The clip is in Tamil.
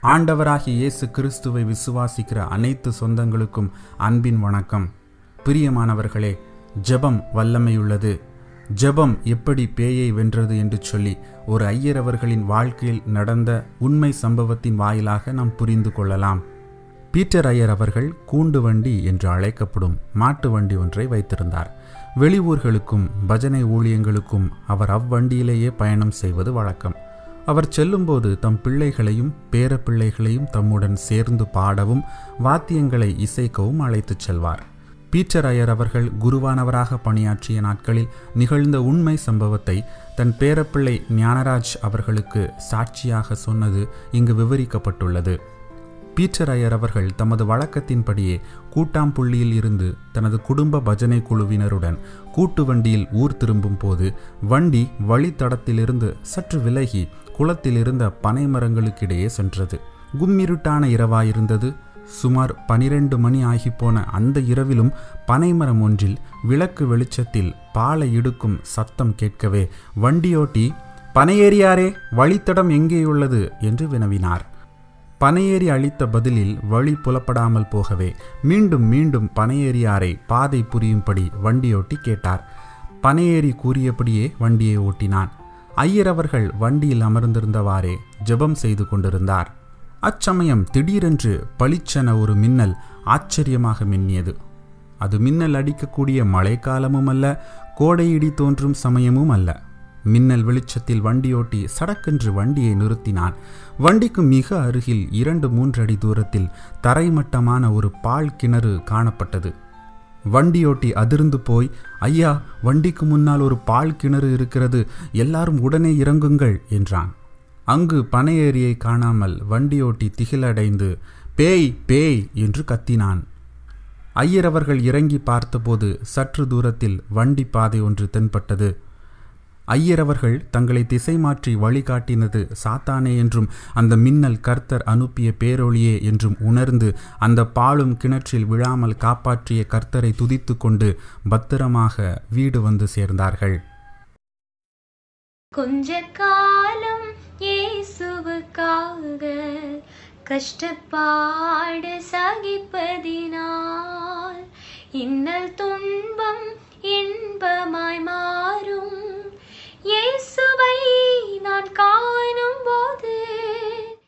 ஆண்டவராகிய இயேசு கிறிஸ்துவை விசுவாசிக்கிற அனைத்து சொந்தங்களுக்கும் அன்பின் வணக்கம் பிரியமானவர்களே ஜெபம் வல்லமையுள்ளது ஜெபம் எப்படி பேயை வென்றது என்று சொல்லி ஒரு ஐயர் அவர்களின் வாழ்க்கையில் நடந்த உண்மை சம்பவத்தின் வாயிலாக நாம் புரிந்து கொள்ளலாம் பீட்டர் ஐயர் அவர்கள் கூண்டு வண்டி என்று அழைக்கப்படும் மாட்டு வண்டி ஒன்றை வைத்திருந்தார் வெளியூர்களுக்கும் பஜனை ஊழியங்களுக்கும் அவர் அவ்வண்டியிலேயே பயணம் செய்வது வழக்கம் அவர் செல்லும்போது தம் பிள்ளைகளையும் பேர பிள்ளைகளையும் தம்முடன் சேர்ந்து பாடவும் வாத்தியங்களை இசைக்கவும் அழைத்துச் செல்வார் பீட்டர் ஐயர் அவர்கள் குருவானவராக பணியாற்றிய நாட்களில் நிகழ்ந்த உண்மை சம்பவத்தை தன் பேரப்பிள்ளை ஞானராஜ் அவர்களுக்கு சாட்சியாக சொன்னது இங்கு விவரிக்கப்பட்டுள்ளது பீட்டர் ஐயர் அவர்கள் தமது வழக்கத்தின்படியே கூட்டாம்புள்ளியில் இருந்து தனது குடும்ப பஜனை குழுவினருடன் கூட்டு வண்டியில் ஊர் திரும்பும் போது வண்டி வழித்தடத்திலிருந்து சற்று விலகி குளத்தில் இருந்த பனை மரங்களுக்கிடையே சென்றது கும்மிருட்டான இரவாயிருந்தது சுமார் பனிரெண்டு மணி ஆகிப்போன அந்த இரவிலும் பனைமரம் ஒன்றில் விளக்கு வெளிச்சத்தில் பாலை இடுக்கும் சத்தம் கேட்கவே வண்டியோட்டி பனையேறியாரே வழித்தடம் எங்கேயுள்ளது என்று வினவினார் பனையேறி அளித்த பதிலில் வழி புலப்படாமல் போகவே மீண்டும் மீண்டும் பனையேறியாரை பாதை புரியும்படி வண்டியோட்டி கேட்டார் பனையேறி கூறியபடியே வண்டியை ஓட்டினான் ஐயர் அவர்கள் வண்டியில் அமர்ந்திருந்தவாறே ஜெபம் செய்து கொண்டிருந்தார் அச்சமயம் திடீரென்று பளிச்சென ஒரு மின்னல் ஆச்சரியமாக மின்னியது அது மின்னல் அடிக்கக்கூடிய மழைக்காலமும் அல்ல கோடை இடி தோன்றும் சமயமும் அல்ல மின்னல் வெளிச்சத்தில் வண்டியோட்டி சடக்கென்று வண்டியை நிறுத்தினான் வண்டிக்கு மிக அருகில் இரண்டு மூன்று அடி தூரத்தில் தரைமட்டமான ஒரு பால் கிணறு காணப்பட்டது வண்டியோட்டி அதிர்ந்து போய் ஐயா வண்டிக்கு முன்னால் ஒரு பால் கிணறு இருக்கிறது எல்லாரும் உடனே இறங்குங்கள் என்றான் அங்கு பனையேரியை காணாமல் வண்டியோட்டி திகிலடைந்து பேய் பேய் என்று கத்தினான் ஐயர் அவர்கள் இறங்கி பார்த்தபோது சற்று தூரத்தில் வண்டி பாதை ஒன்று தென்பட்டது ஐயர் அவர்கள் தங்களை திசை மாற்றி வழிகாட்டினது சாத்தானே என்றும் அந்த மின்னல் கர்த்தர் அனுப்பிய பேரொளியே என்றும் உணர்ந்து அந்த பாலும் கிணற்றில் விழாமல் காப்பாற்றிய கர்த்தரை துதித்து கொண்டு பத்திரமாக வீடு வந்து சேர்ந்தார்கள் கொஞ்ச காலம் இயேசுவுக்காக கஷ்டப்பாடு சகிப்பதினால் இன்னல் துன்ப